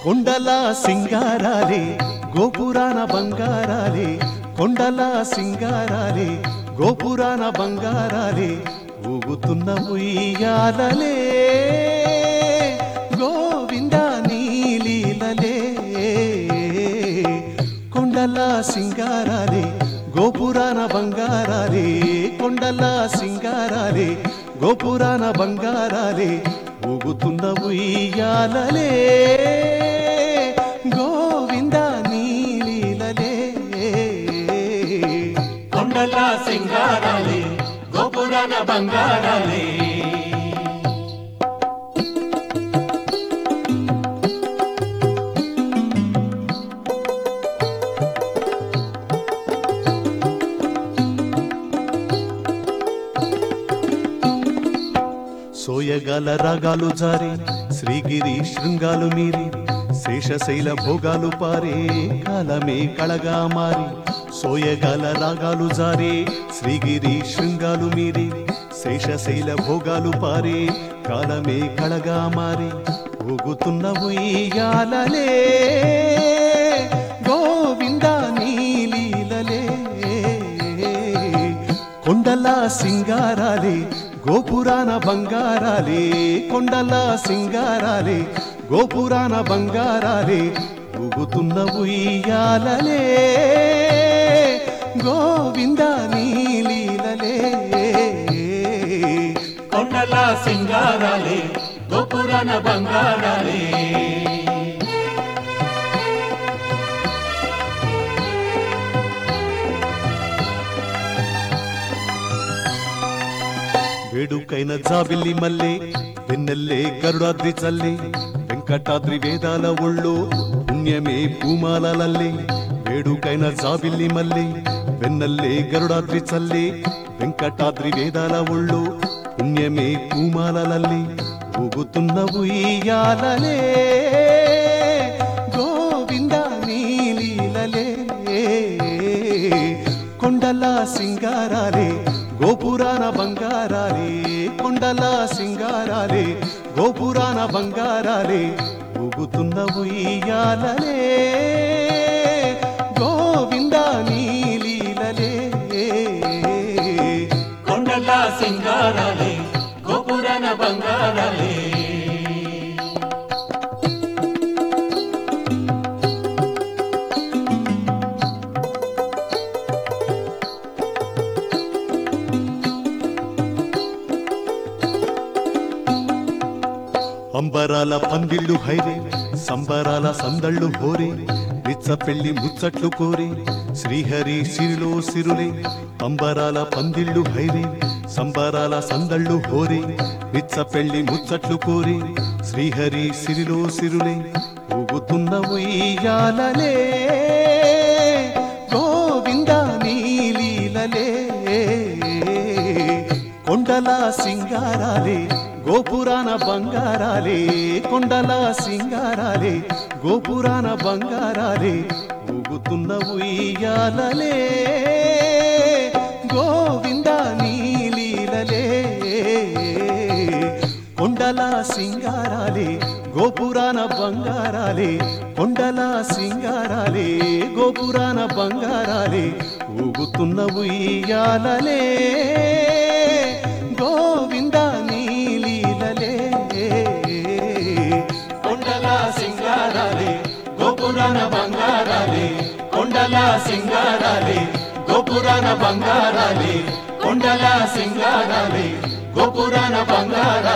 కొండల సింగారాలే గోపురాన బంగారాలే కొండల సింగారాలే గోపురాన బంగారాలే ఊగుతున్న ఉయ్యాలలే గోవింద నీలీలలే కొండల సింగారాలే గోపురాన బంగారాలే కొండల సింగారాలే గోపురాన బంగారాలే ఊగుతున్న ఉయ్యాలలే గోవింద నీలీలలే కొండల సింగారాలే గోపురాన బంగారాలే సోయగాల రాగాలు జారి శ్రీగిరి శృంగాలు మీరి శేషశైల భోగాలు పారే కాలమే కళగా మారి సోయగాల రాగాలు జారి శ్రీగిరి శృంగాలు మీరి శేషశైల భోగాలు పారే కాలమే కళగా మారి ఊగుతున్న ఉయ్యాలలే గోవింద నీలీలలే కొండల సింగారాలే గోపురాన బంగారాలే కొండల సింగారాలే గోపురాన బంగారాలే ఊగుతున్న ఉయ్యాలలే గోవింద నీలీలలే కొండల సింగారాలే గోపురాన బంగారాలే వేడుకైన జాబిల్లి మల్లె వెన్నెల్లే గరుడాద్రి చల్లే వెంకటాద్రి వేదాల ఒళ్ళు పుణ్యమే పూమాలల్లే వేడుకైన జాబిల్లి మల్లె వెన్నెల్లే గరుడాద్రి చల్లే వెంకటాద్రి వేదాల ఒళ్ళు పుణ్యమే పూమాలల్లే ఊగుతున్న ఉయ్యాలలే గోవింద నీలీలలే కొండల సింగారాలే గోపురాన బంగారాలే కొండల సింగారాలే గోపురాన బంగారాలే ఊగుతున్న ఉయ్యాలలే గోవింద నీలీలలే కొండల సింగారాలే గోపురాన బంగారాలే అంబరాల పందిళ్ళు హైరే సంబరాల సందళ్ళు హోరే నిచ్చ పెళ్లి ముచ్చట్లు కోరే శ్రీహరి సిరిలో సిరులే అంబరాల పందిళ్ళు హైరే సంబరాల సందళ్ళు హోరే నిచ్చ పెళ్లి ముచ్చట్లు కోరే శ్రీహరి సిరిలో సిరులే ఊగుతున్న ఉయ్యాలలే గోవింద నీలీలలే కొండల సింగారాలే గోపురాన బంగారాలే కొండల సింగారాలే గోపురాన బంగారాలే ఊగుతున్న ఉయ్యాలలే గోవింద నీలీలలే కొండల సింగారాలే గోపురాన బంగారాలే కొండల సింగారాలే గోపురాన బంగారాలే ఊగుతున్న ఉయ్యాలలే గోవింద నీలీలలే కొండల సింగారాలే గోపురాన బంగారాలే కొండల సింగారాలే గోపురాన బంగారాలే కొండల సింగారాలే గోపురాన బంగారాలే